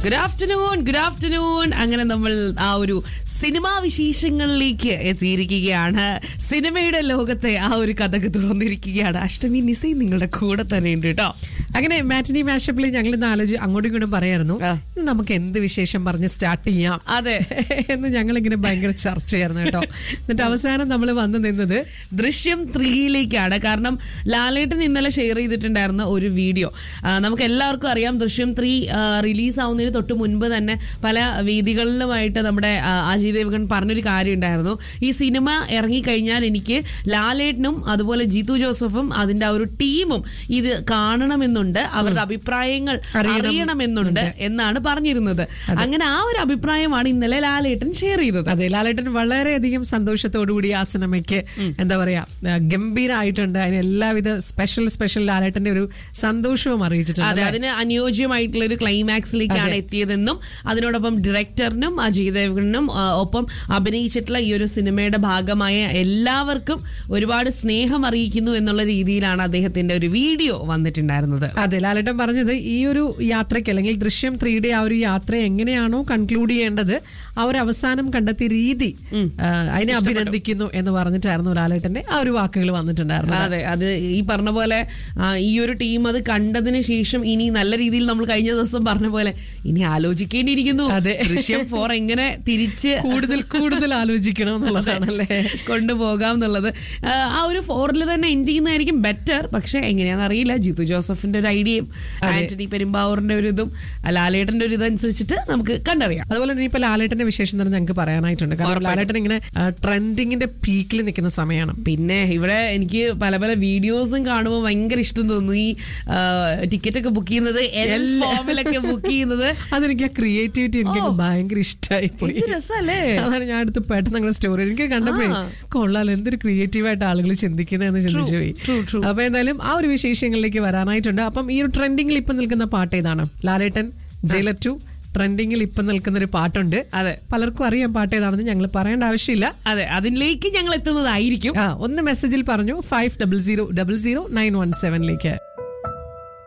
Good afternoon good afternoon അങ്ങനെ നമ്മൾ ആ ഒരു സിനിമാ വിശേഷങ്ങളിലേക്ക് എത്തിയിരിക്കുകയാണ് സിനിമയുടെ ലോകത്തെ ആ ഒരു കഥക്ക് തുറന്നിരിക്കുകയാണ് അഷ്ടമി നിസൈ നിങ്ങളുടെ കൂടെ തന്നെ ഉണ്ട് കേട്ടോ അങ്ങനെ മാറ്റിനി മാഷപ്പിൽ ഞങ്ങൾ ഇന്ന് ആലോചിച്ച് അങ്ങോട്ടും ഇങ്ങോട്ടും പറയായിരുന്നു ആ. ഇത് നമുക്ക് എന്ത് വിശേഷം പറഞ്ഞ് സ്റ്റാർട്ട് ചെയ്യാം അതെ എന്ന് ഞങ്ങൾ ഇങ്ങനെ ഭയങ്കര ചർച്ചയായിരുന്നു കേട്ടോ എന്നിട്ട് അവസാനം നമ്മൾ വന്നു നിന്നത് ദൃശ്യം ത്രീയിലേക്കാണ് കാരണം ലാലേട്ടൻ ഇന്നലെ ഷെയർ ചെയ്തിട്ടുണ്ടായിരുന്ന ഒരു വീഡിയോ ആ, നമുക്ക് എല്ലാവർക്കും അറിയാം ദൃശ്യം ത്രീ റിലീസ് ആവുന്നതിന് തൊട്ട് മുൻപ് തന്നെ പല വേദികളിലുമായിട്ട് നമ്മുടെ ആ, അജയ് ദേവഗൺ പറഞ്ഞൊരു കാര്യം ഉണ്ടായിരുന്നു ഈ സിനിമ ഇറങ്ങിക്കഴിഞ്ഞാൽ എനിക്ക് ലാലേട്ടനും അതുപോലെ ജിത്തു ജോസഫും അതിന്റെ ആ ഒരു ടീമും ഇത് കാണണമെന്നുണ്ട് അവരുടെ അഭിപ്രായങ്ങൾ അറിയണം അറിയണമെന്നുണ്ട് എന്നാണ് പറഞ്ഞിരുന്നത് അങ്ങനെ ആ ഒരു അഭിപ്രായമാണ് ഇന്നലെ ലാലേട്ടൻ ഷെയർ ചെയ്തത് അതെ ലാലേട്ടൻ വളരെയധികം സന്തോഷത്തോടുകൂടി ആ സിനിമയ്ക്ക് എന്താ പറയാ ആ, ഗംഭീരമായിട്ടുണ്ട് അതിന് എല്ലാവിധ സ്പെഷ്യൽ സ്പെഷ്യൽ ലാലേട്ടന്റെ ഒരു സന്തോഷവും അറിയിച്ചിട്ടുണ്ട് അതെ അതിന് അനുയോജ്യമായിട്ടുള്ള ഒരു ക്ലൈമാക്സിലേക്കാണ് എത്തിയതെന്നും അതിനോടൊപ്പം ഡയറക്ടറിനും അജയ് ദേവഗനും ആ, ഒപ്പം അഭിനയിച്ചിട്ടുള്ള ഈ ഒരു സിനിമയുടെ ഭാഗമായ എല്ലാവർക്കും ഒരുപാട് സ്നേഹം അറിയിക്കുന്നു എന്നുള്ള രീതിയിലാണ് അദ്ദേഹത്തിന്റെ ഒരു വീഡിയോ വന്നിട്ടുണ്ടായിരുന്നത് അതെ ലാലേട്ടൻ പറഞ്ഞത് ഈ ഒരു യാത്രയ്ക്ക് അല്ലെങ്കിൽ ദൃശ്യം ത്രീയുടെ ആ ഒരു യാത്ര എങ്ങനെയാണോ കൺക്ലൂഡ് ചെയ്യേണ്ടത് ആ ഒരു അവസാനം കണ്ടെത്തിയ രീതി ആ, അതിനെ അഭിനന്ദിക്കുന്നു എന്ന് പറഞ്ഞിട്ടായിരുന്നു ലാലേട്ടന്റെ ആ ഒരു വാക്കുകൾ വന്നിട്ടുണ്ടായിരുന്നു അതെ അത് ഈ പറഞ്ഞ പോലെ ആ, ഈ ഒരു ടീം അത് കണ്ടതിന് ശേഷം ഇനി നല്ല രീതിയിൽ നമ്മൾ കഴിഞ്ഞ ദിവസം പറഞ്ഞ പോലെ ഇനി ആലോചിക്കേണ്ടിയിരിക്കുന്നു അതെ. ദൃശ്യം ഫോർ എങ്ങനെ തിരിച്ച് കൂടുതൽ കൂടുതൽ ആലോചിക്കണം എന്നുള്ളതാണല്ലേ കൊണ്ടുപോകാം എന്നുള്ളത് ആ, ആ ഒരു ഫോറിൽ തന്നെ എൻഡ് ചെയ്യുന്നതായിരിക്കും ബെറ്റർ പക്ഷെ എങ്ങനെയാണെന്ന് അറിയില്ല ജിത്തു ജോസഫിന്റെ ഒരു ഐഡിയയും ആന്റണി പെരുമ്പാവൂറിന്റെ ഒരു ഇതും ലാലേട്ടന്റെ ഒരു ഇതനുസരിച്ചിട്ട് നമുക്ക് കണ്ടറിയാം അതുപോലെ തന്നെ ഇപ്പൊ ലാലേട്ടന്റെ വിശേഷം തന്നെ ഞങ്ങൾക്ക് പറയാനായിട്ടുണ്ട് കാരണം ലാലേട്ടൻ ഇങ്ങനെ ട്രെൻഡിങ്ങിന്റെ പീക്കിൽ നിൽക്കുന്ന സമയമാണ് പിന്നെ ഇവിടെ എനിക്ക് പല പല വീഡിയോസും കാണുമ്പോൾ ഭയങ്കര ഇഷ്ടം തോന്നുന്നു ഈ ടിക്കറ്റ് ഒക്കെ ബുക്ക് ചെയ്യുന്നത് എൽ ഫോമിലൊക്കെ ബുക്ക് ചെയ്യുന്നത് അതെനിക്ക് ആ ക്രിയേറ്റിവിറ്റി എനിക്ക് ഓ. ഭയങ്കര ഇഷ്ടമായി പോയി എന്ത് രസല്ലേ അതാണ് ഞാൻ അടുത്ത് പെട്ടെന്ന് നിങ്ങളുടെ സ്റ്റോറി എനിക്ക് കണ്ടപ്പോഴേ ആ. കൊള്ളാലോ എന്തൊരു ക്രിയേറ്റീവായിട്ട് ആളുകൾ ചിന്തിക്കുന്നതെന്ന് ചിന്തിച്ചു പോയി true, true. അപ്പൊ എന്തായാലും ആ ഒരു വിശേഷങ്ങളിലേക്ക് വരാനായിട്ടുണ്ട് അപ്പം ഈ ഒരു ട്രെൻഡിങ്ങിൽ ഇപ്പൊ നിൽക്കുന്ന പാട്ട് ഏതാണ് ലാലേട്ടൻ ജയിലർ ടു ട്രെൻഡിങ്ങിൽ ഇപ്പൊ നിൽക്കുന്ന ഒരു പാട്ടുണ്ട് അതെ പലർക്കും അറിയാം പാട്ട് ഏതാണെന്ന് ഞങ്ങൾ പറയേണ്ട ആവശ്യമില്ല അതെ അതിലേക്ക് ഞങ്ങൾ എത്തുന്നതായിരിക്കും ആ ഒന്ന് മെസ്സേജിൽ പറഞ്ഞു five double zero double zero nine one സെവനിലേക്ക്